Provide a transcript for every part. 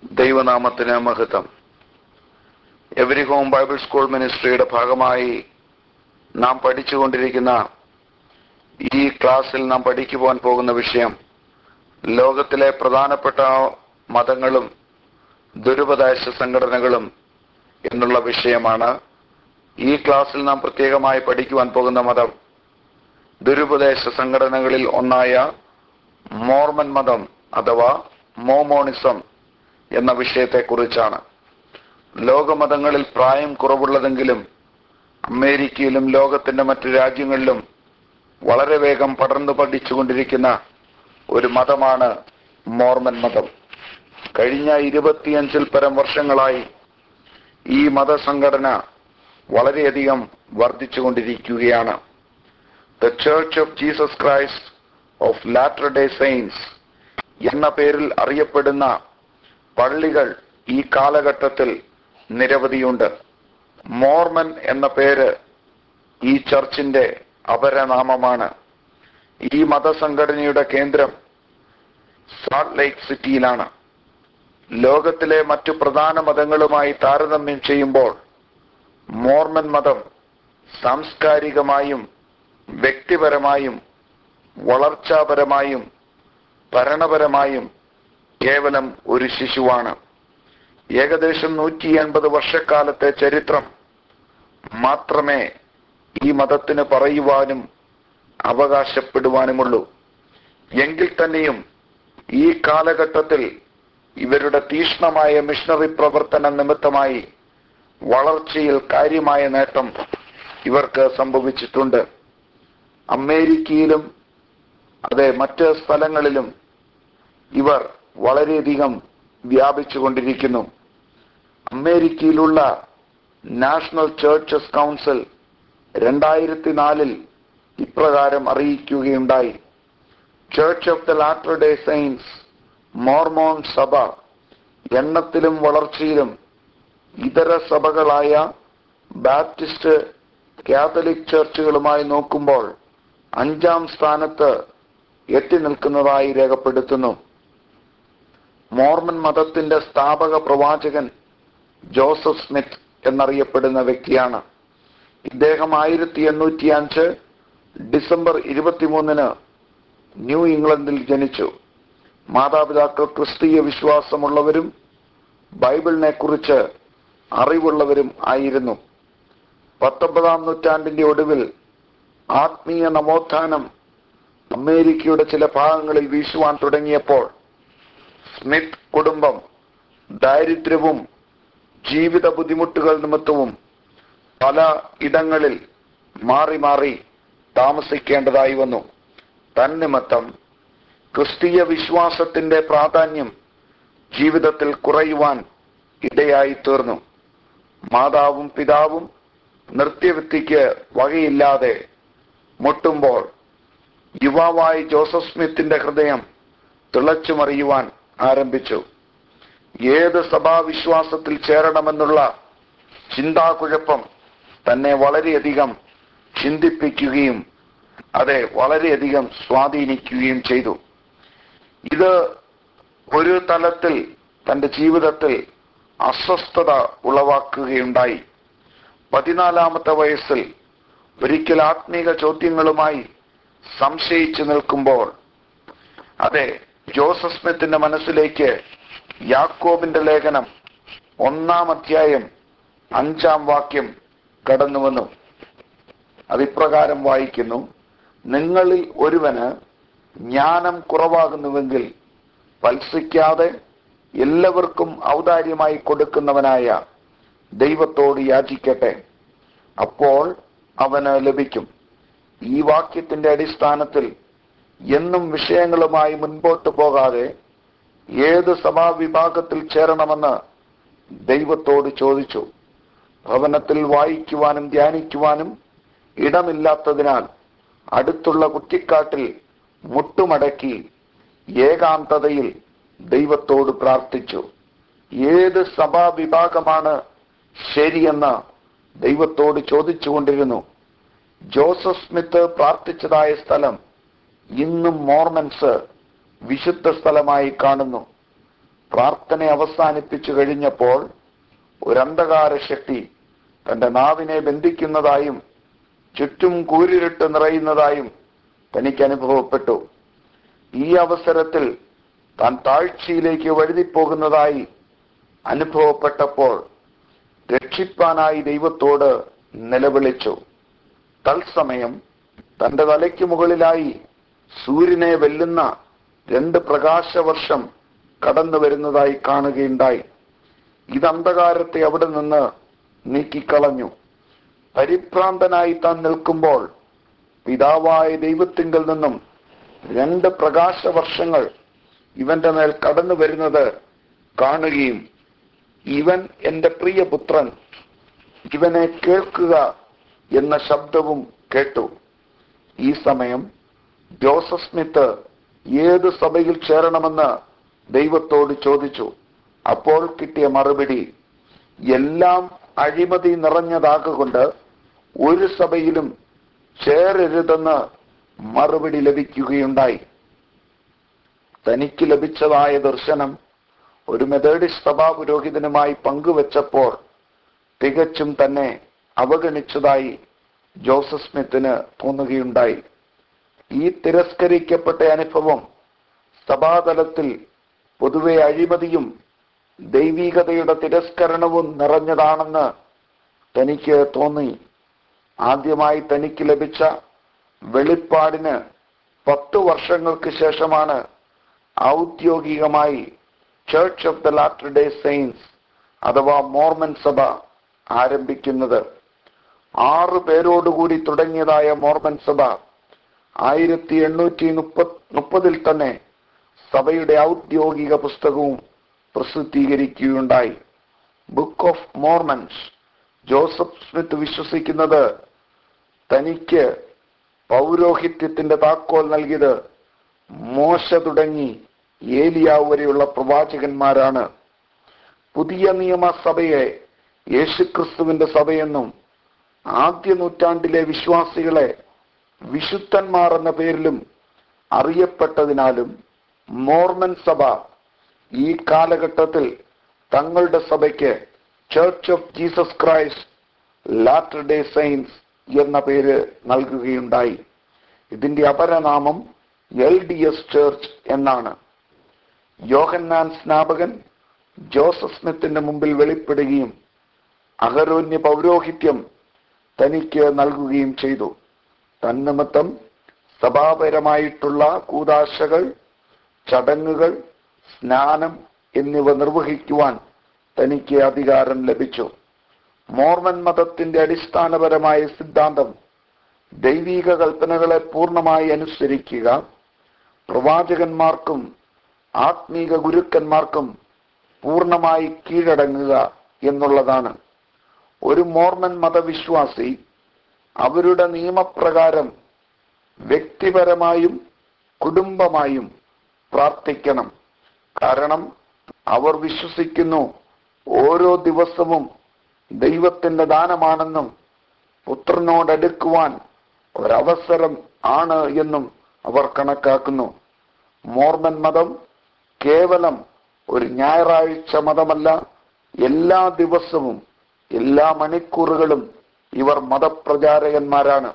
ദൈവനാമത്തിന് മഹത്വം every home Bible school മിനിസ്ട്രിയുടെ ഭാഗമായി നാം പഠിച്ചുകൊണ്ടിരിക്കുന്ന ഈ ക്ലാസ്സിൽ നാം പഠിക്കുവാൻ പോകുന്ന വിഷയം ലോകത്തിലെ പ്രധാനപ്പെട്ട മതങ്ങളും ദുരുപദേശ സംഘടനകളും എന്നുള്ള വിഷയമാണ് ഈ ക്ലാസ്സിൽ നാം പ്രത്യേകമായി പഠിക്കുവാൻ പോകുന്ന മതം ദുരുപദേശ സംഘടനകളിൽ ഒന്നായ മോർമൻ മതം അഥവാ മോമോണിസം എന്ന വിഷയത്തെക്കുറിച്ചാണ് ലോകമതങ്ങളിൽ പ്രായം കുറവുള്ളതെങ്കിലും അമേരിക്കയിലും ലോകത്തിന്റെ മറ്റു രാജ്യങ്ങളിലും വളരെ വേഗം പടർന്നു പഠിച്ചുകൊണ്ടിരിക്കുന്ന ഒരു മതമാണ് മോർമൻ മതം കഴിഞ്ഞ ഇരുപത്തിയഞ്ചിൽ പരം വർഷങ്ങളായി ഈ മതസംഘടന വളരെയധികം വർദ്ധിച്ചുകൊണ്ടിരിക്കുകയാണ് the Church of Jesus Christ of Latter Day Saints എന്ന പേരിൽ അറിയപ്പെടുന്ന പള്ളികൾ ഈ കാലഘട്ടത്തിൽ നിരവധിയുണ്ട് മോർമൻ എന്ന പേര് ഈ ചർച്ചിന്റെ അപരനാമമാണ് ഈ മതസംഘടനയുടെ കേന്ദ്രം സാൾട്ട് ലേക്ക് സിറ്റിയിലാണ് ലോകത്തിലെ മറ്റു പ്രധാന മതങ്ങളുമായി താരതമ്യം ചെയ്യുമ്പോൾ മോർമൻ മതം സാംസ്കാരികമായും വ്യക്തിപരമായും വളർച്ചാപരമായും ഭരണപരമായും കേവലം ഒരു ശിശുവാണ് ഏകദേശം നൂറ്റി എൺപത് വർഷക്കാലത്തെ ചരിത്രം മാത്രമേ ഈ മതത്തിന് പറയുവാനും അവകാശപ്പെടുവാനുമുള്ളൂ എങ്കിൽ തന്നെയും ഈ കാലഘട്ടത്തിൽ ഇവരുടെ തീഷ്ണമായ മിഷണറി പ്രവർത്തന നിമിത്തമായി വളർച്ചയിൽ കാര്യമായ നേട്ടം ഇവർക്ക് സംഭവിച്ചിട്ടുണ്ട് അമേരിക്കയിലും അതെ മറ്റ് സ്ഥലങ്ങളിലും ഇവർ വളരെയധികം വ്യാപിച്ചുകൊണ്ടിരിക്കുന്നു അമേരിക്കയിലുള്ള നാഷണൽ ചേർച്ചസ് കൗൺസിൽ രണ്ടായിരത്തി നാലിൽ ഇപ്രകാരം അറിയിക്കുകയുണ്ടായി Church of the Latter Day Saints Mormon സഭ എണ്ണത്തിലും വളർച്ചയിലും ഇതര സഭകളായ ബാപ്റ്റിസ്റ്റ് കാത്തലിക് ചർച്ചുകളുമായി നോക്കുമ്പോൾ അഞ്ചാം സ്ഥാനത്ത് എത്തി നിൽക്കുന്നതായി രേഖപ്പെടുത്തുന്നു മോർമൻ മതത്തിന്റെ സ്ഥാപക പ്രവാചകൻ ജോസഫ് സ്മിത്ത് എന്നറിയപ്പെടുന്ന വ്യക്തിയാണ് ഇദ്ദേഹം ആയിരത്തി എണ്ണൂറ്റി അഞ്ച് ഡിസംബർ ഇരുപത്തിമൂന്നിന് ന്യൂ ഇംഗ്ലണ്ടിൽ ജനിച്ചു മാതാപിതാക്കൾ ക്രിസ്തീയ വിശ്വാസമുള്ളവരും ബൈബിളിനെ കുറിച്ച് അറിവുള്ളവരും ആയിരുന്നു പത്തൊമ്പതാം നൂറ്റാണ്ടിന്റെ ഒടുവിൽ ആത്മീയ നവോത്ഥാനം അമേരിക്കയുടെ ചില ഭാഗങ്ങളിൽ വീശുവാൻ തുടങ്ങിയപ്പോൾ സ്മിത്ത് കുടുംബം ദാരിദ്ര്യവും ജീവിത ബുദ്ധിമുട്ടുകൾ നിമിത്തവും പല ഇടങ്ങളിൽ മാറി മാറി താമസിക്കേണ്ടതായി വന്നു തന്നിമിത്തം ക്രിസ്തീയ വിശ്വാസത്തിന്റെ പ്രാധാന്യം ജീവിതത്തിൽ കുറയുവാൻ ഇടയായി തീർന്നു മാതാവും പിതാവും നൃത്യവൃത്തിക്ക് വകയില്ലാതെ മുട്ടുമ്പോൾ യുവാവായി ജോസഫ് സ്മിത്തിന്റെ ഹൃദയം തിളച്ചുമറിയുവാൻ ആരംഭിച്ചു ഏത് സഭാവിശ്വാസത്തിൽ ചേരണമെന്നുള്ള ചിന്താകുഴപ്പം തന്നെ വളരെയധികം ചിന്തിപ്പിക്കുകയും അതെ വളരെയധികം സ്വാധീനിക്കുകയും ചെയ്തു ഇത് ഒരു തലത്തിൽ തന്റെ ജീവിതത്തിൽ അസ്വസ്ഥത ഉളവാക്കുകയുണ്ടായി പതിനാലാമത്തെ വയസ്സിൽ ഒരിക്കൽ ആത്മീക ചോദ്യങ്ങളുമായി സംശയിച്ചു നിൽക്കുമ്പോൾ അതെ ജോസഫ് സ്മിത്തിന്റെ മനസ്സിലേക്ക് യാക്കോബിന്റെ ലേഖനം ഒന്നാം അധ്യായം അഞ്ചാം വാക്യം കടന്നു വന്നു അതിപ്രകാരം വായിക്കുന്നു നിങ്ങളിൽ ഒരുവന് ജ്ഞാനം കുറവാകുന്നുവെങ്കിൽ പത്സിക്കാതെ എല്ലാവർക്കും ഔദാര്യമായി കൊടുക്കുന്നവനായ ദൈവത്തോട് യാചിക്കട്ടെ അപ്പോൾ അവന് ലഭിക്കും ഈ വാക്യത്തിന്റെ അടിസ്ഥാനത്തിൽ എന്നും വിഷയങ്ങളുമായി മുൻപോട്ട് പോകാതെ ഏത് സഭാവിഭാഗത്തിൽ ചേരണമെന്ന് ദൈവത്തോട് ചോദിച്ചു ഭവനത്തിൽ വായിക്കുവാനും ധ്യാനിക്കുവാനും ഇടമില്ലാത്തതിനാൽ അടുത്തുള്ള കുറ്റിക്കാട്ടിൽ മുട്ടുമടക്കി ഏകാന്തതയിൽ ദൈവത്തോട് പ്രാർത്ഥിച്ചു ഏത് സഭാവിഭാഗമാണ് ശരിയെന്ന് ദൈവത്തോട് ചോദിച്ചുകൊണ്ടിരുന്നു ജോസഫ് സ്മിത്ത് പ്രാർത്ഥിച്ചതായ സ്ഥലം ഇന്നും മോർമൻസ് വിശുദ്ധ സ്ഥലമായി കാണുന്നു പ്രാർത്ഥന അവസാനിപ്പിച്ചു കഴിഞ്ഞപ്പോൾ ഒരു അന്ധകാര ശക്തി തന്റെ നാവിനെ ബന്ധിക്കുന്നതായും ചുറ്റും കൂരിരുട്ട് നിറയുന്നതായും തനിക്ക് അനുഭവപ്പെട്ടു ഈ അവസരത്തിൽ താൻ താഴ്ചയിലേക്ക് വഴുതിപ്പോകുന്നതായി അനുഭവപ്പെട്ടപ്പോൾ രക്ഷിപ്പാനായി ദൈവത്തോട് നിലവിളിച്ചു തത്സമയം തന്റെ തലയ്ക്ക് മുകളിലായി സൂര്യനെ വെല്ലുന്ന രണ്ട് പ്രകാശവർഷം കടന്നു വരുന്നതായി കാണുകയുണ്ടായി ഇത് അന്ധകാരത്തെ അവിടെ നിന്ന് നീക്കിക്കളഞ്ഞു പരിഭ്രാന്തനായി താൻ നിൽക്കുമ്പോൾ പിതാവായ ദൈവത്തിങ്കൽ നിന്നും രണ്ട് പ്രകാശവർഷങ്ങൾ ഇവന്റെ മേൽ കടന്നു വരുന്നത് കാണുകയും ഇവൻ എന്റെ പ്രിയപുത്രൻ ഇവനെ കേൾക്കുക എന്ന ശബ്ദവും കേട്ടു ഈ സമയം ജോസഫ് സ്മിത്ത് ഏത് സഭയിൽ ചേരണമെന്ന് ദൈവത്തോട് ചോദിച്ചു അപ്പോൾ കിട്ടിയ മറുപടി എല്ലാം അഴിമതി നിറഞ്ഞതാകൊണ്ട് ഒരു സഭയിലും ചേരരുതെന്ന് മറുപടി ലഭിക്കുകയുണ്ടായി തനിക്ക് ലഭിച്ചതായ ദർശനം ഒരു മെത്തേഡിസ്റ്റ് സഭാ പുരോഹിതനുമായി പങ്കുവച്ചപ്പോൾ തികച്ചും തന്നെ അവഗണിച്ചതായി ജോസഫ് സ്മിത്തിന് തോന്നുകയുണ്ടായി ഈ തിരസ്കരിക്കപ്പെട്ട അനുഭവം സഭാതലത്തിൽ പൊതുവെ അഴിമതിയും ദൈവികതയുടെ തിരസ്കരണവും നിറഞ്ഞതാണെന്ന് തനിക്ക് തോന്നി ആദ്യമായി തനിക്ക് ലഭിച്ച വെളിപ്പാടിന് പത്തു വർഷങ്ങൾക്ക് ശേഷമാണ് ഔദ്യോഗികമായി Church of the Latter Day Saints അഥവാ മോർമൻ സഭ ആരംഭിക്കുന്നത് ആറ് പേരോടുകൂടി തുടങ്ങിയതായ മോർമൻ സഭ ആയിരത്തി എണ്ണൂറ്റി മുപ്പത് മുപ്പതിൽ തന്നെ സഭയുടെ ഔദ്യോഗിക പുസ്തകവും പ്രസിദ്ധീകരിക്കുകയുണ്ടായി Book of Mormons Joseph Smith വിശ്വസിക്കുന്നത് തനിക്ക് പൗരോഹിത്യത്തിന്റെ താക്കോൽ നൽകിയത് മോശ തുടങ്ങി ഏലിയാവ് വരെയുള്ള പ്രവാചകന്മാരാണ് പുതിയ നിയമസഭയെ യേശുക്രിസ്തുവിന്റെ സഭയെന്നും ആദ്യ നൂറ്റാണ്ടിലെ വിശ്വാസികളെ വിശുദ്ധന്മാർ എന്ന പേരിലും അറിയപ്പെട്ടതിനാലും മോർമൻ സഭ ഈ കാലഘട്ടത്തിൽ തങ്ങളുടെ സഭയ്ക്ക് Church of Jesus Christ Latter Day Saints എന്ന പേര് നൽകുകയുണ്ടായി ഇതിന്റെ അപരനാമം എൽ ഡി എസ് ചർച്ച് എന്നാണ് യോഹന്നാൻ സ്നാപകൻ ജോസഫ് സ്മിത്തിന്റെ മുമ്പിൽ വെളിപ്പെടുകയും അഹരോന്യ പൗരോഹിത്യം തനിക്ക് നൽകുകയും ചെയ്തു തന്നിമിത്തം സഭാപരമായിട്ടുള്ള കൂതാശകൾ ചടങ്ങുകൾ സ്നാനം എന്നിവ നിർവഹിക്കുവാൻ തനിക്ക് അധികാരം ലഭിച്ചു മോർമൻ മതത്തിന്റെ അടിസ്ഥാനപരമായ സിദ്ധാന്തം ദൈവീക കൽപ്പനകളെ പൂർണ്ണമായി അനുസരിക്കുക പ്രവാചകന്മാർക്കും ആത്മീക ഗുരുക്കന്മാർക്കും പൂർണ്ണമായി കീഴടങ്ങുക എന്നുള്ളതാണ് ഒരു മോർമൻ മതവിശ്വാസി അവരുടെ നിയമപ്രകാരം വ്യക്തിപരമായും കുടുംബമായും പ്രാർത്ഥിക്കണം കാരണം അവർ വിശ്വസിക്കുന്നു ഓരോ ദിവസവും ദൈവത്തിന്റെ ദാനമാണെന്നും പുത്രനോടടുക്കുവാൻ ഒരവസരം ആണ് എന്നും അവർ കണക്കാക്കുന്നു മോർമൻ മതം കേവലം ഒരു ഞായറാഴ്ച മതമല്ല എല്ലാ ദിവസവും എല്ലാ മണിക്കൂറുകളും ഇവർ മതപ്രചാരകന്മാരാണ്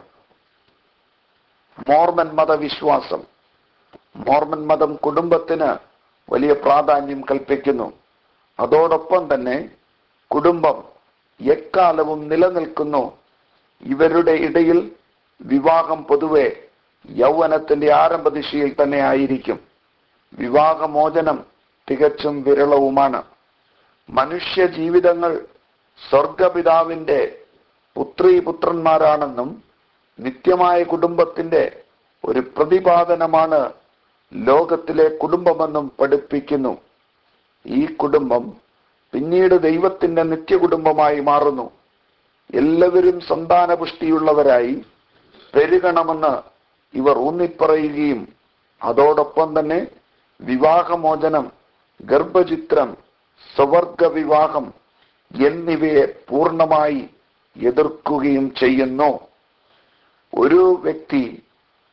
മോർമൻ മതവിശ്വാസം മോർമൻ മതം കുടുംബത്തിന് വലിയ പ്രാധാന്യം കൽപ്പിക്കുന്നു അതോടൊപ്പം തന്നെ കുടുംബം എക്കാലവും നിലനിൽക്കുന്നു ഇവരുടെ ഇടയിൽ വിവാഹം പൊതുവെ യൗവനത്തിന്റെ ആരംഭദിശയിൽ തന്നെ ആയിരിക്കും വിവാഹമോചനം തികച്ചും വിരളവുമാണ് മനുഷ്യ ജീവിതങ്ങൾ സ്വർഗപിതാവിന്റെ പുത്രീപുത്രന്മാരാണെന്നും നിത്യമായ കുടുംബത്തിന്റെ ഒരു പ്രതിപാദനമാണ് ലോകത്തിലെ കുടുംബമെന്നും പഠിപ്പിക്കുന്നു ഈ കുടുംബം പിന്നീട് ദൈവത്തിന്റെ നിത്യകുടുംബമായി മാറുന്നു എല്ലാവരും സന്താനപുഷ്ടിയുള്ളവരായി പെരുകണമെന്ന് ഇവർ ഊന്നിപ്പറയുകയും അതോടൊപ്പം തന്നെ വിവാഹമോചനം ഗർഭചിത്രം സ്വവർഗ വിവാഹം എന്നിവയെ പൂർണ്ണമായി എതിർക്കുകയും ചെയ്യുന്നു ഒരു വ്യക്തി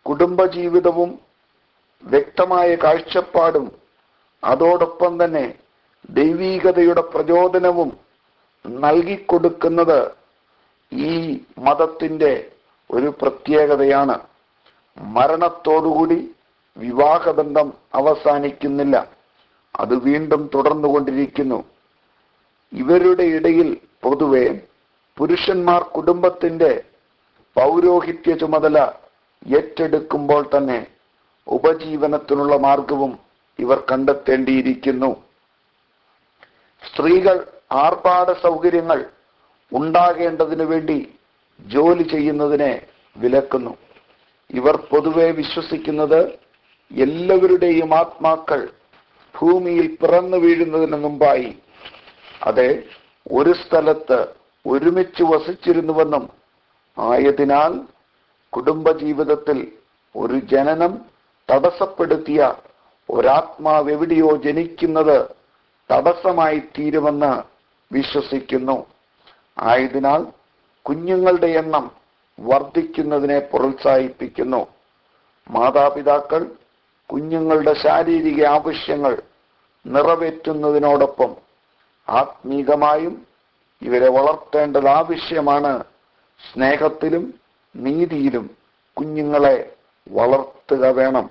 കുടുംബജീവിതവും വ്യക്തമായ കാഴ്ചപ്പാടും അതോടൊപ്പം തന്നെ ദൈവീകതയുടെ പ്രചോദനവും നൽകിക്കൊടുക്കുന്നത് ഈ മതത്തിന്റെ ഒരു പ്രത്യേകതയാണ് മരണത്തോടുകൂടി വിവാഹബന്ധം അവസാനിക്കുന്നില്ല അത് വീണ്ടും തുടർന്നുകൊണ്ടിരിക്കുന്നു ഇവരുടെ ഇടയിൽ പൊതുവെ പുരുഷന്മാർ കുടുംബത്തിന്റെ പൗരോഹിത്യ ചുമതല ഏറ്റെടുക്കുമ്പോൾ തന്നെ ഉപജീവനത്തിനുള്ള മാർഗവും ഇവർ കണ്ടെത്തേണ്ടിയിരിക്കുന്നു സ്ത്രീകൾ ആർഭാട സൗകര്യങ്ങൾ ഉണ്ടാകേണ്ടതിനു വേണ്ടി ജോലി ചെയ്യുന്നതിനെ വിലക്കുന്നു ഇവർ പൊതുവെ വിശ്വസിക്കുന്നത് എല്ലാവരുടെയും ആത്മാക്കൾ ഭൂമിയിൽ പിറന്നു വീഴുന്നതിന് മുമ്പായി അതെ ഒരു സ്ഥലത്ത് ഒരുമിച്ച് വസിച്ചിരുന്നുവെന്നും ആയതിനാൽ കുടുംബജീവിതത്തിൽ ഒരു ജനനം തടസ്സപ്പെടുത്തിയ ഒരാത്മാവ് എവിടെയോ ജനിക്കുന്നത് തടസ്സമായി തീരുമെന്ന് വിശ്വസിക്കുന്നു ആയതിനാൽ കുഞ്ഞുങ്ങളുടെ എണ്ണം വർദ്ധിക്കുന്നതിനെ പ്രോത്സാഹിപ്പിക്കുന്നു മാതാപിതാക്കൾ കുഞ്ഞുങ്ങളുടെ ശാരീരിക ആവശ്യങ്ങൾ നിറവേറ്റുന്നതിനോടൊപ്പം ആത്മീകമായും ഇവരെ വളർത്തേണ്ടത് ആവശ്യമാണ് സ്നേഹത്തിലും നീതിയിലും കുഞ്ഞുങ്ങളെ വളർത്തുക വേണം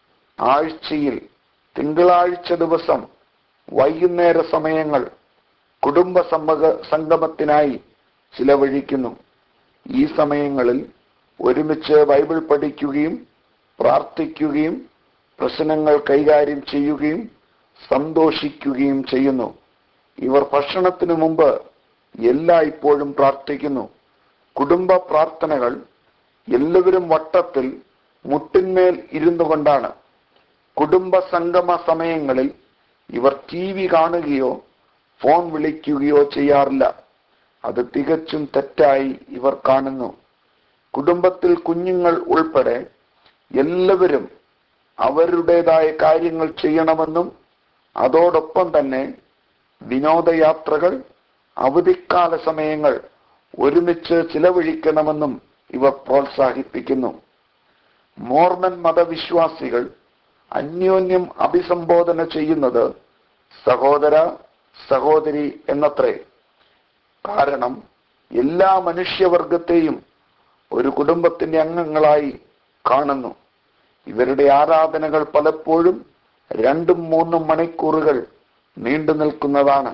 ആഴ്ചയിൽ തിങ്കളാഴ്ച ദിവസം വൈകുന്നേര സമയങ്ങൾ കുടുംബ സമ്മക സംഗമത്തിനായി ചിലവഴിക്കുന്നു ഈ സമയങ്ങളിൽ ഒരുമിച്ച് ബൈബിൾ പഠിക്കുകയും പ്രാർത്ഥിക്കുകയും പ്രശ്നങ്ങൾ കൈകാര്യം ചെയ്യുകയും സന്തോഷിക്കുകയും ചെയ്യുന്നു ഇവർ ഭക്ഷണത്തിനു മുമ്പ് എല്ലായ്പ്പോഴും പ്രാർത്ഥിക്കുന്നു കുടുംബ പ്രാർത്ഥനകൾ എല്ലാവരും വട്ടത്തിൽ മുട്ടിന്മേൽ ഇരുന്നു കൊണ്ടാണ് കുടുംബ സംഗമ സമയങ്ങളിൽ ഇവർ ടി വി കാണുകയോ ഫോൺ വിളിക്കുകയോ ചെയ്യാറില്ല അത് തികച്ചും തെറ്റായി ഇവർ കാണുന്നു കുടുംബത്തിൽ കുഞ്ഞുങ്ങൾ ഉൾപ്പെടെ എല്ലാവരും അവരുടേതായ കാര്യങ്ങൾ ചെയ്യണമെന്നും അതോടൊപ്പം തന്നെ വിനോദയാത്രകൾ അവധിക്കാല സമയങ്ങൾ ഒരുമിച്ച് ചിലവഴിക്കണമെന്നും ഇവർ പ്രോത്സാഹിപ്പിക്കുന്നു മോർമൻ മതവിശ്വാസികൾ അന്യോന്യം അഭിസംബോധന ചെയ്യുന്നത് സഹോദര സഹോദരി എന്നത്രേ കാരണം എല്ലാ മനുഷ്യവർഗത്തെയും ഒരു കുടുംബത്തിന്റെ അംഗങ്ങളായി കാണുന്നു ഇവരുടെ ആരാധനകൾ പലപ്പോഴും രണ്ടും മൂന്നും മണിക്കൂറുകൾ നീണ്ടു നിൽക്കുന്നതാണ്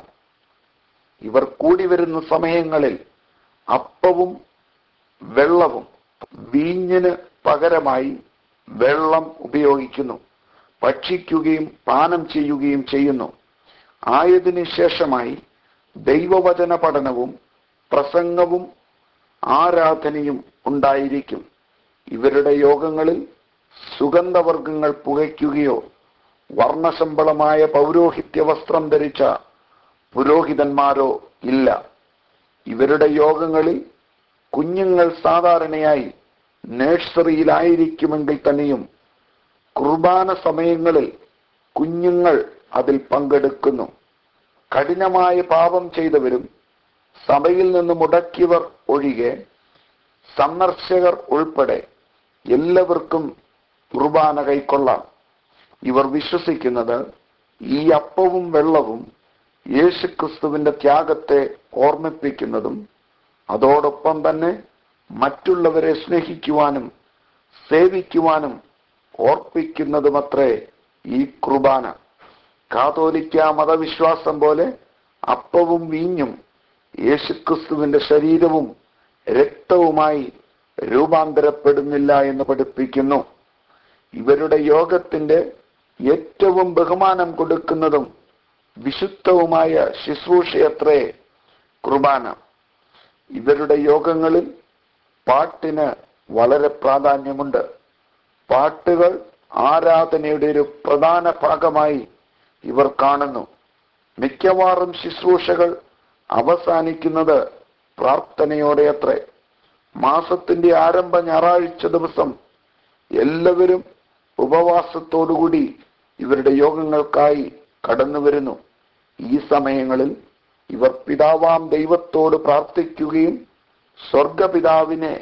ഇവർ കൂടി വരുന്ന സമയങ്ങളിൽ അപ്പവും വെള്ളവും വീഞ്ഞിന് പകരമായി വെള്ളം ഉപയോഗിക്കുന്നു ഭക്ഷിക്കുകയും പാനം ചെയ്യുകയും ചെയ്യുന്നു ആയതിനു ശേഷമായി ദൈവവചന പഠനവും പ്രസംഗവും ആരാധനയും ഉണ്ടായിരിക്കും ഇവരുടെ യോഗങ്ങളിൽ സുഗന്ധവർഗങ്ങൾ പുകയ്ക്കുകയോ വർണ്ണശമ്പളമായ പൗരോഹിത്യ വസ്ത്രം ധരിച്ച പുരോഹിതന്മാരോ ഇല്ല ഇവരുടെ യോഗങ്ങളിൽ കുഞ്ഞുങ്ങൾ സാധാരണയായി നഴ്സറിയിലായിരിക്കുമെങ്കിൽ തന്നെയും കുർബാന സമയങ്ങളിൽ കുഞ്ഞുങ്ങൾ അതിൽ പങ്കെടുക്കുന്നു കഠിനമായ പാപം ചെയ്തവരും സഭയിൽ നിന്ന് മുടക്കിയവർ ഒഴികെ സന്ദർശകർ ഉൾപ്പെടെ എല്ലാവർക്കും കുർബാന കൈക്കൊള്ളാം ഇവർ വിശ്വസിക്കുന്നത് ഈ അപ്പവും വെള്ളവും യേശുക്രിസ്തുവിന്റെ ത്യാഗത്തെ ഓർമ്മിപ്പിക്കുന്നതും അതോടൊപ്പം തന്നെ മറ്റുള്ളവരെ സ്നേഹിക്കുവാനും സേവിക്കുവാനും ഓർപ്പിക്കുന്നതുമത്രേ ഈ കുർബാന കാതോലിക്ക മതവിശ്വാസം പോലെ അപ്പവും വീഞ്ഞും യേശുക്രിസ്തുവിന്റെ ശരീരവും രക്തവുമായി രൂപാന്തരപ്പെടുന്നില്ല എന്ന് പഠിപ്പിക്കുന്നു ഇവരുടെ യോഗത്തിന്റെ ഏറ്റവും ബഹുമാനം കൊടുക്കുന്നതും വിശുദ്ധവുമായ ശുശ്രൂഷയത്രേ കുർബാന ഇവരുടെ യോഗങ്ങളിൽ പാട്ടിന് വളരെ പ്രാധാന്യമുണ്ട് പാട്ടുകൾ ആരാധനയുടെ ഒരു പ്രധാന ഭാഗമായി ഇവർ കാണുന്നു മിക്കവാറും ശുശ്രൂഷകൾ അവസാനിക്കുന്നത് പ്രാർത്ഥനയോടെ അത്രേ മാസത്തിന്റെ ആരംഭ ഞായറാഴ്ച ദിവസം എല്ലാവരും ഉപവാസത്തോടുകൂടി ഇവരുടെ യോഗങ്ങൾക്കായി കടന്നു വരുന്നു ഈ സമയങ്ങളിൽ ഇവർ പിതാവാം ദൈവത്തോട് പ്രാർത്ഥിക്കുകയും സ്വർഗപിതാവിനെ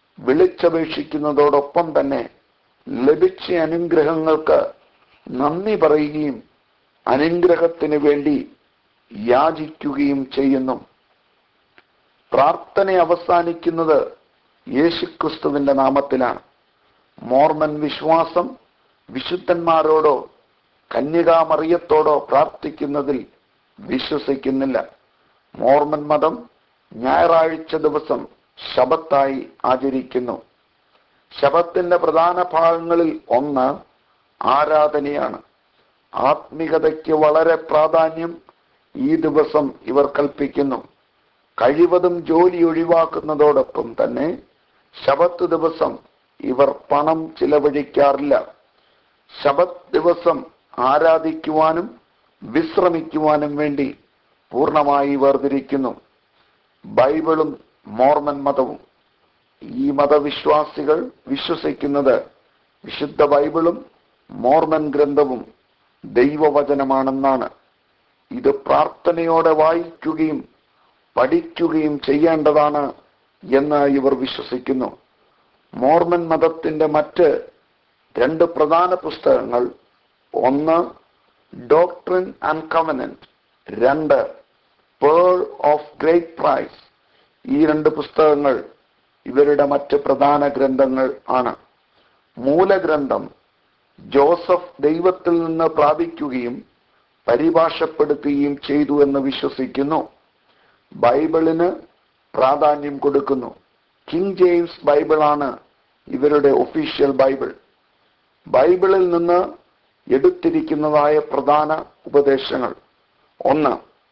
വിളിച്ചപേക്ഷിക്കുന്നതോടൊപ്പം തന്നെ ലഭിച്ച അനുഗ്രഹങ്ങൾക്ക് നന്ദി പറയുകയും അനുഗ്രഹത്തിന് വേണ്ടി യാചിക്കുകയും ചെയ്യുന്നു പ്രാർത്ഥന അവസാനിക്കുന്നത് യേശുക്രിസ്തുവിന്റെ നാമത്തിലാണ് മോർമൻ വിശ്വാസം വിശുദ്ധന്മാരോടോ കന്യകാമറിയത്തോടോ പ്രാർത്ഥിക്കുന്നതിൽ വിശ്വസിക്കുന്നില്ല മോർമൻ മതം ഞായറാഴ്ച ദിവസം ശബത്തായി ആചരിക്കുന്നു ശബത്തിന്റെ പ്രധാന ഭാഗങ്ങളിൽ ഒന്ന് ആരാധനയാണ് ആത്മികതയ്ക്ക് വളരെ പ്രാധാന്യം ഈ ദിവസം ഇവർ കൽപ്പിക്കുന്നു കഴിവതും ജോലി ഒഴിവാക്കുന്നതോടൊപ്പം തന്നെ ശബത്ത് ദിവസം ഇവർ പണം ചിലവഴിക്കാറില്ല ശബത്ത് ദിവസം ആരാധിക്കുവാനും വിശ്രമിക്കുവാനും വേണ്ടി പൂർണ്ണമായി വേർതിരിക്കുന്നു ബൈബിളും മോർമൻ മതവും ഈ മതവിശ്വാസികൾ വിശ്വസിക്കുന്നത് വിശുദ്ധ ബൈബിളും മോർമൻ ഗ്രന്ഥവും ദൈവവചനമാണെന്നാണ് ഇത് പ്രാർത്ഥനയോടെ വായിക്കുകയും പഠിക്കുകയും ചെയ്യേണ്ടതാണ് എന്ന് ഇവർ വിശ്വസിക്കുന്നു മോർമൻ മതത്തിന്റെ മറ്റ് രണ്ട് പ്രധാന പുസ്തകങ്ങൾ ഒന്ന് ഡോക്ട്രിൻ ആൻഡ് കവനന്റ് രണ്ട് പേൾ ഓഫ് ഗ്രേറ്റ് പ്രൈസ് ഈ രണ്ട് പുസ്തകങ്ങൾ ഇവരുടെ മറ്റ് പ്രധാന ഗ്രന്ഥങ്ങൾ ആണ് മൂലഗ്രന്ഥം ജോസഫ് ദൈവത്തിൽ നിന്ന് പ്രാപിക്കുകയും പരിഭാഷപ്പെടുത്തുകയും ചെയ്തു എന്ന് വിശ്വസിക്കുന്നു ബൈബിളിന് പ്രാധാന്യം കൊടുക്കുന്നു കിങ് ജെയിംസ് ബൈബിളാണ് ഇവരുടെ ഒഫീഷ്യൽ ബൈബിൾ ബൈബിളിൽ നിന്ന് എടുത്തിരിക്കുന്നതായ പ്രധാന ഉപദേശങ്ങൾ ഒന്ന്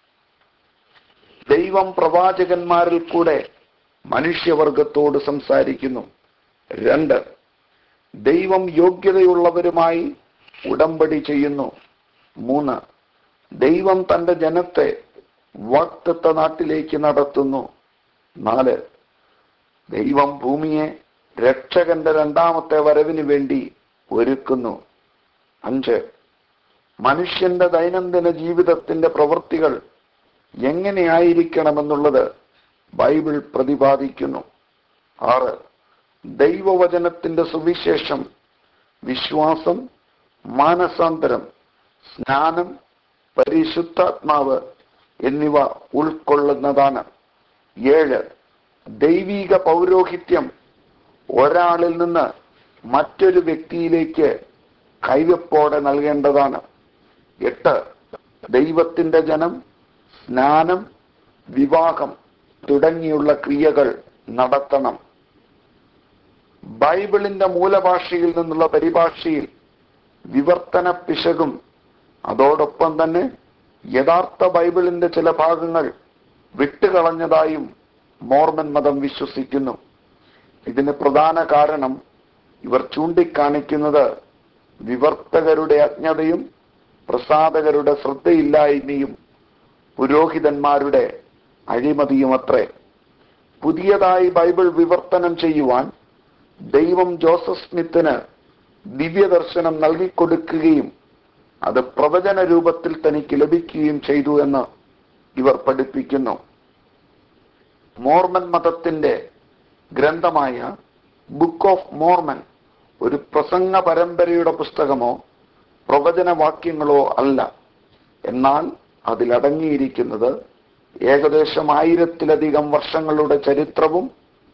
ദൈവം പ്രവാചകന്മാരിൽ കൂടെ മനുഷ്യവർഗത്തോട് സംസാരിക്കുന്നു രണ്ട് ദൈവം യോഗ്യതയുള്ളവരുമായി ഉടമ്പടി ചെയ്യുന്നു മൂന്ന് ദൈവം തന്റെ ജനത്തെ വാക്തത്വ നാട്ടിലേക്ക് നടത്തുന്നു നാല് ദൈവം ഭൂമിയെ രക്ഷകന്റെ രണ്ടാമത്തെ വരവിന് വേണ്ടി ഒരുക്കുന്നു അഞ്ച് മനുഷ്യന്റെ ദൈനംദിന ജീവിതത്തിന്റെ പ്രവൃത്തികൾ എങ്ങനെയായിരിക്കണമെന്നുള്ളത് ബൈബിൾ പ്രതിപാദിക്കുന്നു ആറ് ദൈവവചനത്തിന്റെ സുവിശേഷം വിശ്വാസം മാനസാന്തരം സ്നാനം പരിശുദ്ധാത്മാവ് എന്നിവ ഉൾക്കൊള്ളുന്നതാണ് ഏഴ് ദൈവീക പൗരോഹിത്യം ഒരാളിൽ നിന്ന് മറ്റൊരു വ്യക്തിയിലേക്ക് കൈവപ്പോടെ നൽകേണ്ടതാണ് എട്ട് ദൈവത്തിന്റെ ജനം സ്നാനം വിവാഹം തുടങ്ങിയുള്ള ക്രിയകൾ നടത്തണം ബൈബിളിന്റെ മൂലഭാഷയിൽ നിന്നുള്ള പരിഭാഷയിൽ വിവർത്തന പിശകും അതോടൊപ്പം തന്നെ യഥാർത്ഥ ബൈബിളിന്റെ ചില ഭാഗങ്ങൾ വിട്ടുകളഞ്ഞതായും മോർമൻ മതം വിശ്വസിക്കുന്നു ഇതിന് പ്രധാന കാരണം ഇവർ ചൂണ്ടിക്കാണിക്കുന്നത് വിവർത്തകരുടെ അജ്ഞതയും പ്രസാദകരുടെ ശ്രദ്ധയില്ലായ്മയും പുരോഹിതന്മാരുടെ അഴിമതിയുമത്രേ പുതിയതായി ബൈബിൾ വിവർത്തനം ചെയ്യുവാൻ ദൈവം ജോസഫ് സ്മിത്തിന് ദിവ്യദർശനം നൽകിക്കൊടുക്കുകയും അത് പ്രവചന രൂപത്തിൽ തനിക്ക് ലഭിക്കുകയും ചെയ്തു എന്ന് ഇവർ പഠിപ്പിക്കുന്നു മോർമൻ മതത്തിന്റെ ഗ്രന്ഥമായ ബുക്ക് ഓഫ് മോർമൻ ഒരു പ്രസംഗ പരമ്പരയുടെ പുസ്തകമോ പ്രവചനവാക്യങ്ങളോ അല്ല എന്നാൽ അതിലടങ്ങിയിരിക്കുന്നത് ഏകദേശം ആയിരത്തിലധികം വർഷങ്ങളുടെ ചരിത്രവും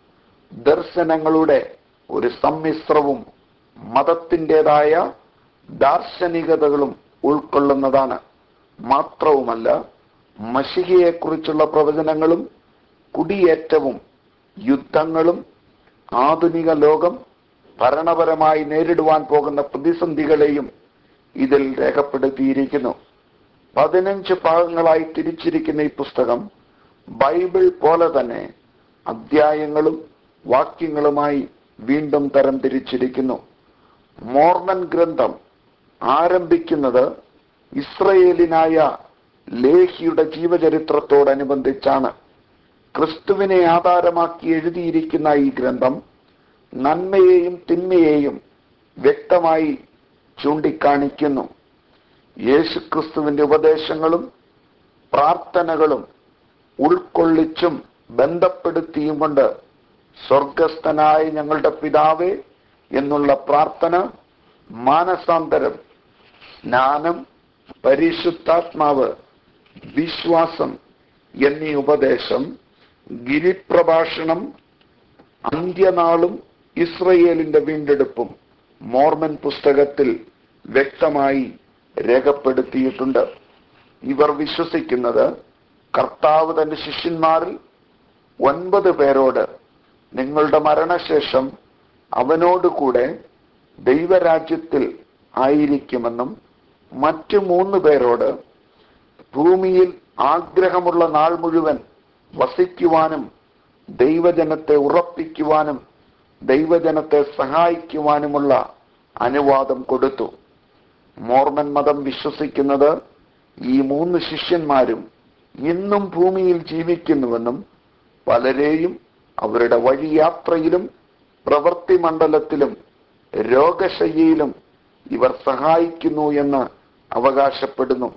ദർശനങ്ങളുടെ ഒരു സമ്മിശ്രവും മതത്തിൻ്റെതായ ദാർശനികതകളും ഉൾക്കൊള്ളുന്നതാണ് മാത്രവുമല്ല മഷികയെക്കുറിച്ചുള്ള പ്രവചനങ്ങളും കുടിയേറ്റവും യുദ്ധങ്ങളും ആധുനിക ലോകം ഭരണപരമായി നേരിടുവാൻ പോകുന്ന പ്രതിസന്ധികളെയും ഇതിൽ രേഖപ്പെടുത്തിയിരിക്കുന്നു പതിനഞ്ച് ഭാഗങ്ങളായി തിരിച്ചിരിക്കുന്ന ഈ പുസ്തകം ബൈബിൾ പോലെ തന്നെ അധ്യായങ്ങളും വാക്യങ്ങളുമായി വീണ്ടും തരം തിരിച്ചിരിക്കുന്നു മോർമൻ ഗ്രന്ഥം ആരംഭിക്കുന്നത് ഇസ്രയേലിനായ ലേഹിയുടെ ജീവചരിത്രത്തോടനുബന്ധിച്ചാണ് ക്രിസ്തുവിനെ ആധാരമാക്കി എഴുതിയിരിക്കുന്ന ഈ ഗ്രന്ഥം നന്മയെയും തിന്മയെയും വ്യക്തമായി ചൂണ്ടിക്കാണിക്കുന്നു യേശുക്രിസ്തുവിന്റെ ഉപദേശങ്ങളും പ്രാർത്ഥനകളും ഉൾക്കൊള്ളിച്ചും ബന്ധപ്പെടുത്തിയും കൊണ്ട് സ്വർഗസ്ഥനായ ഞങ്ങളുടെ പിതാവേ എന്നുള്ള പ്രാർത്ഥന മാനസാന്തരം സ്നാനം പരിശുദ്ധാത്മാവ് വിശ്വാസം എന്നീ ഉപദേശം ഗിരിപ്രഭാഷണം അന്ത്യനാളും ഇസ്രയേലിന്റെ വീണ്ടെടുപ്പും മോർമൻ പുസ്തകത്തിൽ വ്യക്തമായി രേഖപ്പെടുത്തിയിട്ടുണ്ട് ഇവർ വിശ്വസിക്കുന്നത് കർത്താവ് തന്റെ ശിഷ്യന്മാരിൽ ഒൻപത് പേരോട് നിങ്ങളുടെ മരണശേഷം അവനോടുകൂടെ ദൈവരാജ്യത്തിൽ ആയിരിക്കുമെന്നും മറ്റു മൂന്ന് പേരോട് ഭൂമിയിൽ ആഗ്രഹമുള്ള നാൾ മുഴുവൻ വസിക്കുവാനും ദൈവജനത്തെ ഉറപ്പിക്കുവാനും ദൈവജനത്തെ സഹായിക്കുവാനുമുള്ള അനുവാദം കൊടുത്തു മോർമൻ മതം വിശ്വസിക്കുന്നത് ഈ മൂന്ന് ശിഷ്യന്മാരും ഇന്നും ഭൂമിയിൽ ജീവിക്കുന്നുവെന്നും പലരെയും അവരുടെ വഴിയാത്രയിലും പ്രവൃത്തി മണ്ഡലത്തിലും രോഗശയ്യയിലും ഇവർ സഹായിക്കുന്നു എന്ന് അവകാശപ്പെടുന്നു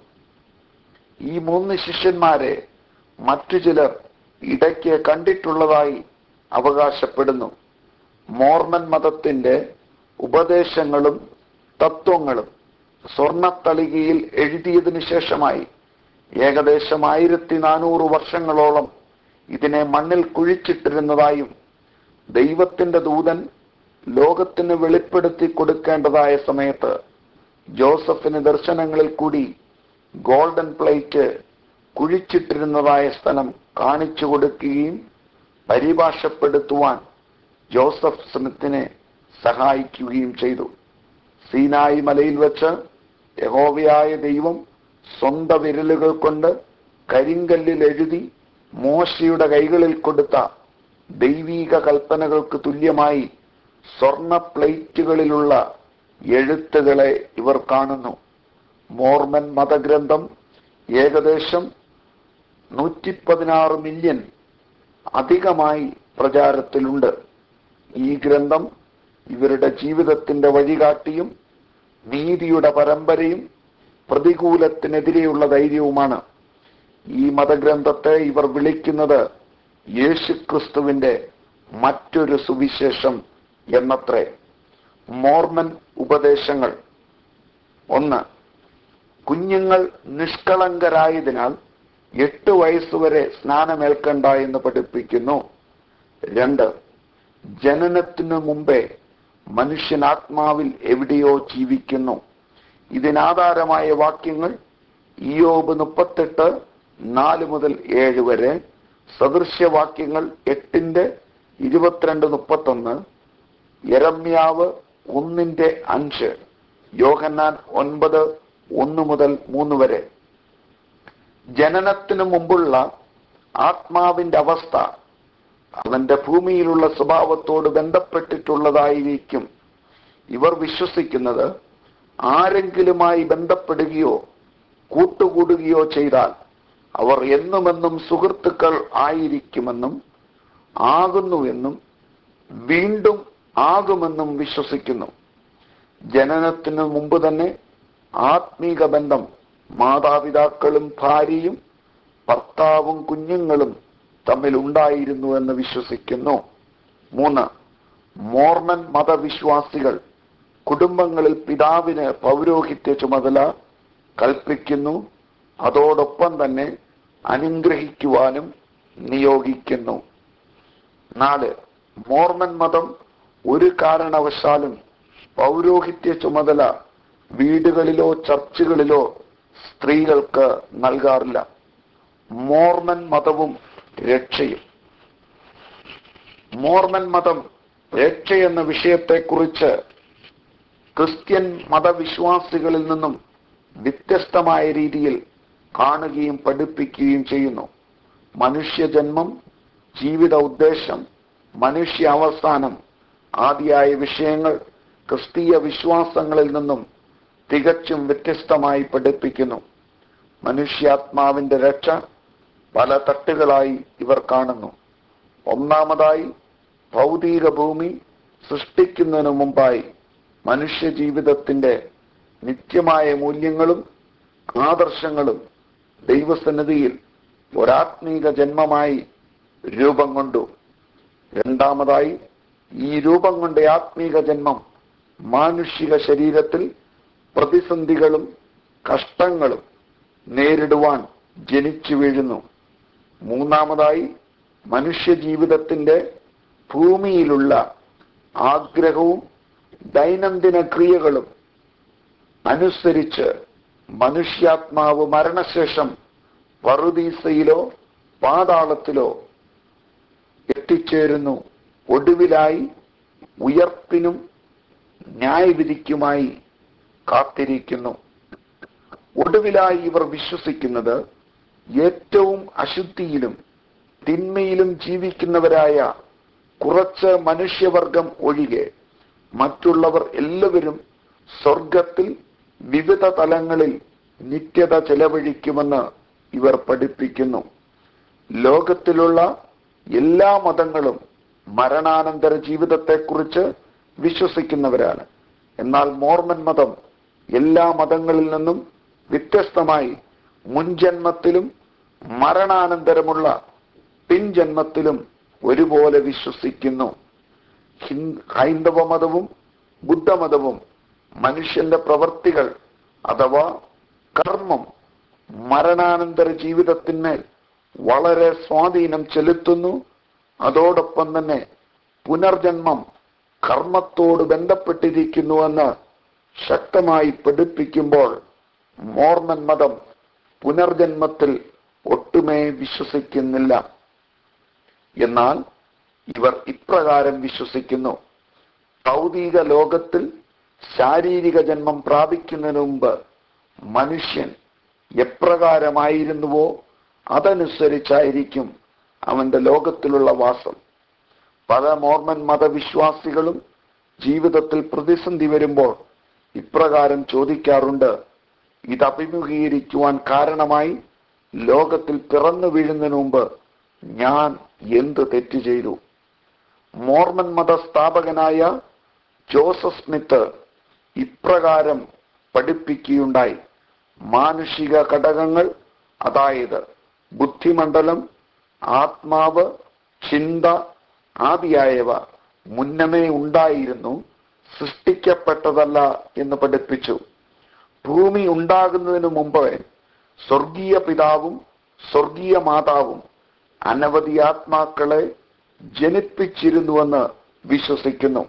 ഈ മൂന്ന് ശിഷ്യന്മാരെ മറ്റു ചിലർ ഇടയ്ക്ക് കണ്ടിട്ടുള്ളതായി അവകാശപ്പെടുന്നു മോർമൻ മതത്തിന്റെ ഉപദേശങ്ങളും തത്വങ്ങളും സ്വർണത്തളികയിൽ എഴുതിയതിനു ശേഷമായി ഏകദേശം ആയിരത്തി നാനൂറ് വർഷങ്ങളോളം ഇതിനെ മണ്ണിൽ കുഴിച്ചിട്ടിരുന്നതായും ദൈവത്തിന്റെ ദൂതൻ ലോകത്തിന് വെളിപ്പെടുത്തി കൊടുക്കേണ്ടതായ സമയത്ത് ജോസഫിന് ദർശനങ്ങളിൽ കൂടി ഗോൾഡൻ പ്ലേറ്റ് കുഴിച്ചിട്ടിരുന്നതായ സ്ഥലം കാണിച്ചു കൊടുക്കുകയും പരിഭാഷപ്പെടുത്തുവാൻ ജോസഫ് സ്മിത്തിനെ സഹായിക്കുകയും ചെയ്തു സീനായി മലയിൽ വെച്ച് യഹോവയായ ദൈവം സ്വന്ത വിരലുകൾ കൊണ്ട് കരിങ്കല്ലിൽ എഴുതി മോശയുടെ കൈകളിൽ കൊടുത്ത ദൈവീക കൽപ്പനകൾക്ക് തുല്യമായി സ്വർണ പ്ലേറ്റുകളിലുള്ള എഴുത്തുകളെ ഇവർ കാണുന്നു മോർമൻ മതഗ്രന്ഥം ഏകദേശം നൂറ്റി പതിനാറ് മില്യൺ അധികമായി പ്രചാരത്തിലുണ്ട് ഈ ഗ്രന്ഥം ഇവരുടെ ജീവിതത്തിന്റെ വഴികാട്ടിയും നീതിയുടെ പരമ്പരയും പ്രതികൂലത്തിനെതിരെയുള്ള ധൈര്യവുമാണ് ഈ മതഗ്രന്ഥത്തെ ഇവർ വിളിക്കുന്നത് യേശുക്രിസ്തുവിന്റെ മറ്റൊരു സുവിശേഷം എന്നത്രേ മോർമൻ ഉപദേശങ്ങൾ ഒന്ന് കുഞ്ഞുങ്ങൾ നിഷ്കളങ്കരായതിനാൽ എട്ട് വയസ്സുവരെ സ്നാനമേൽക്കണ്ട എന്ന് പഠിപ്പിക്കുന്നു രണ്ട് ജനനത്തിനു മുമ്പേ മനുഷ്യൻ ആത്മാവിൽ എവിടെയോ ജീവിക്കുന്നു ഇതിനാധാരമായ വാക്യങ്ങൾ ഇയോബ് മുപ്പത്തെട്ട് നാല് മുതൽ ഏഴ് വരെ സദൃശ്യവാക്യങ്ങൾ എട്ടിന്റെ ഇരുപത്തിരണ്ട് മുപ്പത്തൊന്ന് യരമ്യാവ് ഒന്നിന്റെ അഞ്ച് യോഹന്നാൻ ഒൻപത് ഒന്ന് മുതൽ മൂന്ന് വരെ ജനനത്തിനു മുമ്പുള്ള ആത്മാവിന്റെ അവസ്ഥ അവന്റെ ഭൂമിയിലുള്ള സ്വഭാവത്തോട് ബന്ധപ്പെട്ടിട്ടുള്ളതായിരിക്കും ഇവർ വിശ്വസിക്കുന്നത് ആരെങ്കിലുമായി ബന്ധപ്പെടുകയോ കൂട്ടുകൂടുകയോ ചെയ്താൽ അവർ എന്നുമെന്നും സുഹൃത്തുക്കൾ ആയിരിക്കുമെന്നും ആകുന്നുവെന്നും വീണ്ടും ആകുമെന്നും വിശ്വസിക്കുന്നു ജനനത്തിനു മുമ്പ് തന്നെ ആത്മീക ബന്ധം മാതാപിതാക്കളും ഭാര്യയും ഭർത്താവും കുഞ്ഞുങ്ങളും തമ്മിൽ ഉണ്ടായിരുന്നു എന്ന് വിശ്വസിക്കുന്നു മൂന്ന് മോർമൻ മതവിശ്വാസികൾ കുടുംബങ്ങളിൽ പിതാവിന് പൗരോഹിത്യ ചുമതല കൽപ്പിക്കുന്നു അതോടൊപ്പം തന്നെ അനുഗ്രഹിക്കുവാനും നിയോഗിക്കുന്നു നാല് മോർമൻ മതം ഒരു കാരണവശാലും പൗരോഹിത്യ ചുമതല വീടുകളിലോ ചർച്ചുകളിലോ സ്ത്രീകൾക്ക് നൽകാറില്ല മോർമൻ മതവും രക്ഷയും മോർമൻ മതം രക്ഷ എന്ന വിഷയത്തെക്കുറിച്ച് ക്രിസ്ത്യൻ മതവിശ്വാസികളിൽ നിന്നും വ്യത്യസ്തമായ രീതിയിൽ കാണുകയും പഠിപ്പിക്കുകയും ചെയ്യുന്നു മനുഷ്യജന്മം ജീവിത ഉദ്ദേശം മനുഷ്യ അവസാനം ആദിയായ വിഷയങ്ങൾ ക്രിസ്തീയ വിശ്വാസങ്ങളിൽ നിന്നും തികച്ചും വ്യത്യസ്തമായി പഠിപ്പിക്കുന്നു മനുഷ്യാത്മാവിന്റെ രക്ഷ പല തട്ടുകളായി ഇവർ കാണുന്നു ഒന്നാമതായി ഭൗതിക ഭൂമി സൃഷ്ടിക്കുന്നതിനു മുമ്പായി മനുഷ്യ ജീവിതത്തിന്റെ നിത്യമായ മൂല്യങ്ങളും ആദർശങ്ങളും ദൈവസന്നിധിയിൽ ഒരാത്മീക ജന്മമായി രൂപം കൊണ്ടു രണ്ടാമതായി ഈ രൂപം കൊണ്ട ആത്മീക ജന്മം മാനുഷിക ശരീരത്തിൽ പ്രതിസന്ധികളും കഷ്ടങ്ങളും നേരിടുവാൻ ജനിച്ചു വീഴുന്നു മൂന്നാമതായി മനുഷ്യ ജീവിതത്തിന്റെ ഭൂമിയിലുള്ള ആഗ്രഹവും ദൈനംദിന ക്രിയകളും അനുസരിച്ച് മനുഷ്യാത്മാവ് മരണശേഷം പറുദീസയിലോ പാതാളത്തിലോ എത്തിച്ചേരുന്നു ഒടുവിലായി ഉയർപ്പിനും ന്യായവിധിക്കുമായി കാത്തിരിക്കുന്നു ഒടുവിലായി ഇവർ വിശ്വസിക്കുന്നത് ഏറ്റവും അശുദ്ധിയിലും തിന്മയിലും ജീവിക്കുന്നവരായ കുറച്ച് മനുഷ്യവർഗം ഒഴികെ മറ്റുള്ളവർ എല്ലാവരും സ്വർഗത്തിൽ വിവിധ തലങ്ങളിൽ നിത്യത ചെലവഴിക്കുമെന്ന് ഇവർ പഠിപ്പിക്കുന്നു ലോകത്തിലുള്ള എല്ലാ മതങ്ങളും മരണാനന്തര ജീവിതത്തെക്കുറിച്ച് വിശ്വസിക്കുന്നവരാണ് എന്നാൽ മോർമൻ മതം എല്ലാ മതങ്ങളിൽ നിന്നും വ്യത്യസ്തമായി മുൻജന്മത്തിലും മരണാനന്തരമുള്ള പിൻജന്മത്തിലും ഒരുപോലെ വിശ്വസിക്കുന്നു ഹിന്ദ ഹൈന്ദവ മതവും ബുദ്ധമതവും മനുഷ്യന്റെ പ്രവർത്തികൾ അഥവാ കർമ്മം മരണാനന്തര ജീവിതത്തിന്മേൽ വളരെ സ്വാധീനം ചെലുത്തുന്നു അതോടൊപ്പം തന്നെ പുനർജന്മം കർമ്മത്തോട് ബന്ധപ്പെട്ടിരിക്കുന്നുവെന്ന് ശക്തമായി പഠിപ്പിക്കുമ്പോൾ മോർമൻ മതം പുനർജന്മത്തിൽ ഒട്ടുമേ വിശ്വസിക്കുന്നില്ല എന്നാൽ ഇവർ ഇപ്രകാരം വിശ്വസിക്കുന്നു ഭൗതിക ലോകത്തിൽ ശാരീരിക ജന്മം പ്രാപിക്കുന്നതിന് മുമ്പ് മനുഷ്യൻ എപ്രകാരമായിരുന്നുവോ അതനുസരിച്ചായിരിക്കും അവന്റെ ലോകത്തിലുള്ള വാസം പല മോർമൻ മതവിശ്വാസികളും ജീവിതത്തിൽ പ്രതിസന്ധി വരുമ്പോൾ ഇപ്രകാരം ചോദിക്കാറുണ്ട് ഇത് അഭിമുഖീകരിക്കുവാൻ കാരണമായി ലോകത്തിൽ പിറന്നു വീഴുന്നതിന് മുമ്പ് ഞാൻ എന്ത് തെറ്റ് ചെയ്തു മോർമൻ മത സ്ഥാപകനായ ജോസഫ് സ്മിത്ത് ഇപ്രകാരം പഠിപ്പിക്കുകയുണ്ടായി മാനുഷിക ഘടകങ്ങൾ അതായത് ബുദ്ധിമണ്ഡലം ആത്മാവ് ചിന്ത ആദിയായവ മുന്നമേ ഉണ്ടായിരുന്നു സൃഷ്ടിക്കപ്പെട്ടതല്ല എന്ന് പഠിപ്പിച്ചു ഭൂമി ഉണ്ടാകുന്നതിന് മുമ്പ് സ്വർഗീയ പിതാവും സ്വർഗീയ മാതാവും അനവധി ആത്മാക്കളെ ജനിപ്പിച്ചിരുന്നുവെന്ന് വിശ്വസിക്കുന്നു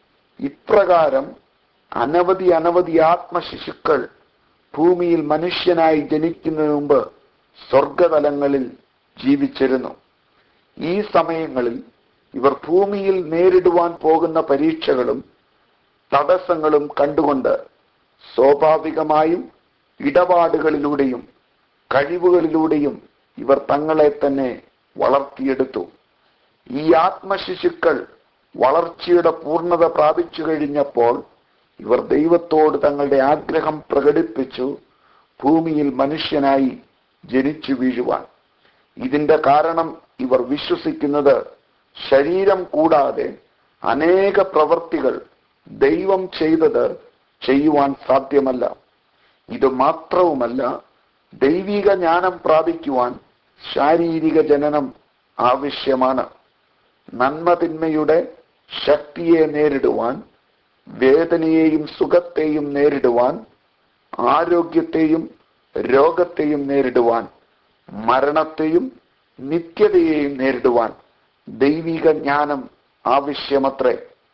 ഇപ്രകാരം അനവധി അനവധി ആത്മശിശുക്കൾ ഭൂമിയിൽ മനുഷ്യനായി ജനിക്കുന്നതിന് മുമ്പ് സ്വർഗതലങ്ങളിൽ ജീവിച്ചിരുന്നു ഈ സമയങ്ങളിൽ ഇവർ ഭൂമിയിൽ നേരിടുവാൻ പോകുന്ന പരീക്ഷകളും തടസ്സങ്ങളും കണ്ടുകൊണ്ട് സ്വാഭാവികമായും ഇടപാടുകളിലൂടെയും കഴിവുകളിലൂടെയും ഇവർ തങ്ങളെ തന്നെ വളർത്തിയെടുത്തു ഈ ആത്മശിശുക്കൾ വളർച്ചയുടെ പൂർണ്ണത പ്രാപിച്ചു കഴിഞ്ഞപ്പോൾ ഇവർ ദൈവത്തോട് തങ്ങളുടെ ആഗ്രഹം പ്രകടിപ്പിച്ചു ഭൂമിയിൽ മനുഷ്യനായി ജനിച്ചു വീഴുവാൻ ഇതിന്റെ കാരണം ഇവർ വിശ്വസിക്കുന്നത് ശരീരം കൂടാതെ അനേക പ്രവർത്തികൾ ദൈവം ചെയ്തത് ചെയ്യുവാൻ സാധ്യമല്ല ഇത് മാത്രവുമല്ല ദൈവിക ജ്ഞാനം പ്രാപിക്കുവാൻ ശാരീരിക ജനനം ആവശ്യമാണ് നന്മതിന്മയുടെ ശക്തിയെ നേരിടുവാൻ വേദനയെയും സുഖത്തെയും നേരിടുവാൻ ആരോഗ്യത്തെയും രോഗത്തെയും നേരിടുവാൻ മരണത്തെയും നിത്യതയെയും നേരിടുവാൻ ദൈവിക ജ്ഞാനം ആവശ്യമത്രേ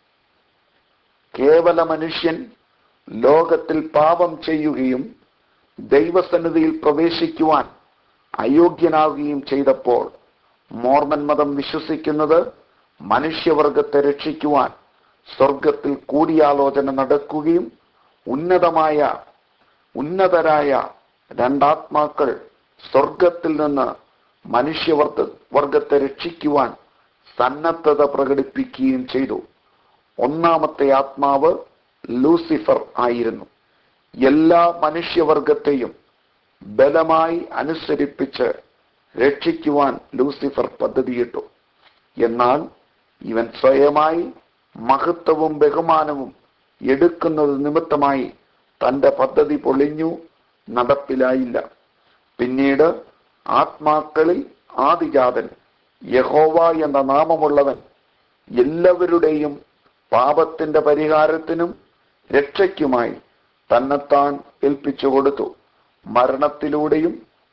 കേവല മനുഷ്യൻ ലോകത്തിൽ പാപം ചെയ്യുകയും ദൈവസന്നിധിയിൽ പ്രവേശിക്കുവാൻ അയോഗ്യനാവുകയും ചെയ്തപ്പോൾ മോർമൻ മതം വിശ്വസിക്കുന്നത് മനുഷ്യവർഗത്തെ രക്ഷിക്കുവാൻ സ്വർഗത്തിൽ കൂടിയാലോചന നടക്കുകയും ഉന്നതമായ ഉന്നതരായ രണ്ടാത്മാക്കൾ സ്വർഗത്തിൽ നിന്ന് മനുഷ്യവർഗ വർഗത്തെ രക്ഷിക്കുവാൻ സന്നദ്ധത പ്രകടിപ്പിക്കുകയും ചെയ്തു ഒന്നാമത്തെ ആത്മാവ് ലൂസിഫർ ആയിരുന്നു എല്ലാ മനുഷ്യവർഗത്തെയും ബലമായി അനുസരിപ്പിച്ച് രക്ഷിക്കുവാൻ ലൂസിഫർ പദ്ധതിയിട്ടു എന്നാൽ ഇവൻ സ്വയമായി മഹത്വവും ബഹുമാനവും എടുക്കുന്നത് നിമിത്തമായി തന്റെ പദ്ധതി പൊളിഞ്ഞു നടപ്പിലായില്ല പിന്നീട് ആത്മാക്കളിൽ ആദിജാതൻ യഹോവ എന്ന നാമമുള്ളവൻ എല്ലാവരുടെയും പാപത്തിന്റെ പരിഹാരത്തിനും രക്ഷയ്ക്കുമായി തന്നെത്താൻ ഏൽപ്പിച്ചു കൊടുത്തു മരണത്തിലൂടെയും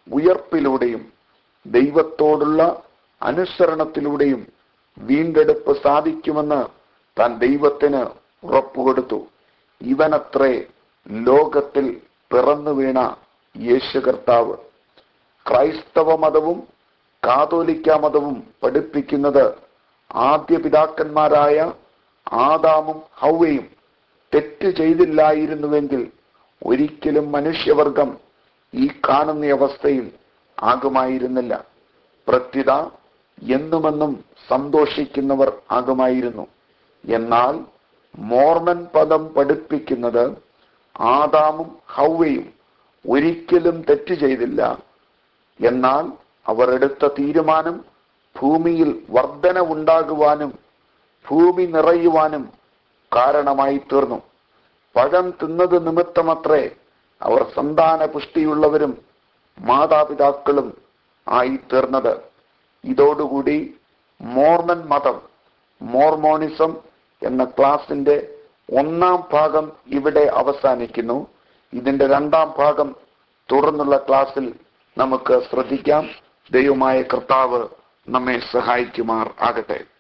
ഉയർപ്പിലൂടെയും ദൈവത്തോടുള്ള അനുസരണത്തിലൂടെയും വീണ്ടെടുപ്പ് സാധിക്കുമെന്ന് താൻ ദൈവത്തിന് ഉറപ്പുകൊടുത്തു ഇവനത്രേ ലോകത്തിൽ പിറന്നു വീണ യേശു കർത്താവ് ക്രൈസ്തവ മതവും കാതോലിക്ക മതവും പഠിപ്പിക്കുന്നത് ആദ്യ പിതാക്കന്മാരായ ആദാമും ഹൗവയും തെറ്റ് ചെയ്തില്ലായിരുന്നുവെങ്കിൽ ഒരിക്കലും മനുഷ്യവർഗം ഈ കാണുന്ന അവസ്ഥയിൽ ആകുമായിരുന്നില്ല പ്രത്യുത എന്നുമെന്നും സന്തോഷിക്കുന്നവർ ആകുമായിരുന്നു എന്നാൽ മോർമൻ പദം പഠിപ്പിക്കുന്നത് ആദാമും ഹൗവയും ഒരിക്കലും തെറ്റ് ചെയ്തില്ല എന്നാൽ അവർ എടുത്ത തീരുമാനം ഭൂമിയിൽ വർധനവുണ്ടാകുവാനും ഭൂമി നിറയുവാനും കാരണമായി തീർന്നു പഴം തിന്നത് നിമിത്തമത്രേ അവർ സന്താന പുഷ്ടിയുള്ളവരും മാതാപിതാക്കളും ആയി തീർന്നത് ഇതോടുകൂടി മോർമൻ മതം മോർമോണിസം എന്ന ക്ലാസിന്റെ ഒന്നാം ഭാഗം ഇവിടെ അവസാനിക്കുന്നു ഇതിന്റെ രണ്ടാം ഭാഗം തുടർന്നുള്ള ക്ലാസ്സിൽ നമുക്ക് ശ്രദ്ധിക്കാം ദൈവമായ കർത്താവ് നമ്മെ സഹായിക്കുമാർ ആകട്ടെ